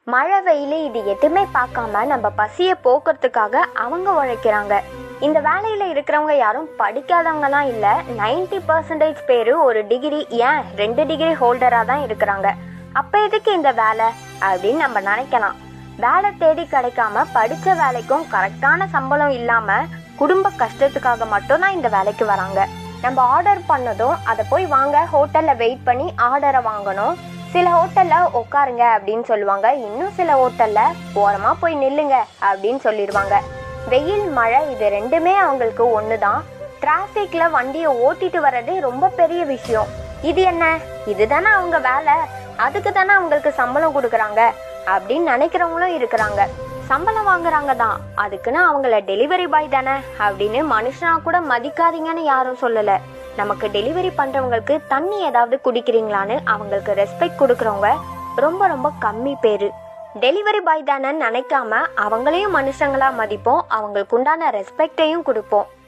மழை வெயில் இது எதுவுமே பார்க்காம நம்ம பசியை போக்குறதுக்காக அவங்க உழைக்கிறாங்க இந்த வேலையில இருக்கிறவங்க யாரும் படிக்காதவங்கலாம் இல்ல 90% பர்சன்டேஜ் பேர் ஒரு டிகிரி ஏன் ரெண்டு டிகிரி ஹோல்டரா தான் இருக்கிறாங்க அப்ப எதுக்கு இந்த வேலை அப்படின்னு நம்ம நினைக்கலாம் வேலை தேடி கிடைக்காம படிச்ச வேலைக்கும் கரெக்டான சம்பளம் இல்லாம குடும்ப கஷ்டத்துக்காக மட்டும்தான் இந்த வேலைக்கு வராங்க நம்ம ஆர்டர் பண்ணதும் அதை போய் வாங்க ஹோட்டல்ல வெயிட் பண்ணி ஆர்டரை வாங்கணும் சில ஹோட்டல்ல உட்காருங்க அப்படின்னு சொல்லுவாங்க இன்னும் சில ஹோட்டல்ல ஓரமா போய் நில்லுங்க அப்படின்னு சொல்லிடுவாங்க வெயில் மழை இது ரெண்டுமே அவங்களுக்கு ஒண்ணுதான் டிராஃபிக்ல வண்டியை ஓட்டிட்டு வர்றது ரொம்ப பெரிய விஷயம் இது என்ன இதுதானே அவங்க வேலை அதுக்கு தானே அவங்களுக்கு சம்பளம் கொடுக்குறாங்க அப்படின்னு நினைக்கிறவங்களும் இருக்கிறாங்க சம்பளம் வாங்குறாங்க தான் அதுக்குன்னு அவங்கள டெலிவரி பாய் தானே அப்படின்னு மனுஷனா கூட மதிக்காதீங்கன்னு யாரும் சொல்லல நமக்கு டெலிவரி பண்றவங்களுக்கு தண்ணி ஏதாவது குடிக்கிறீங்களான்னு அவங்களுக்கு ரெஸ்பெக்ட் கொடுக்குறவங்க ரொம்ப ரொம்ப கம்மி பேரு டெலிவரி பாய் தானேன்னு நினைக்காம அவங்களையும் மனுஷங்களா மதிப்போம் அவங்களுக்கு உண்டான ரெஸ்பெக்டையும் கொடுப்போம்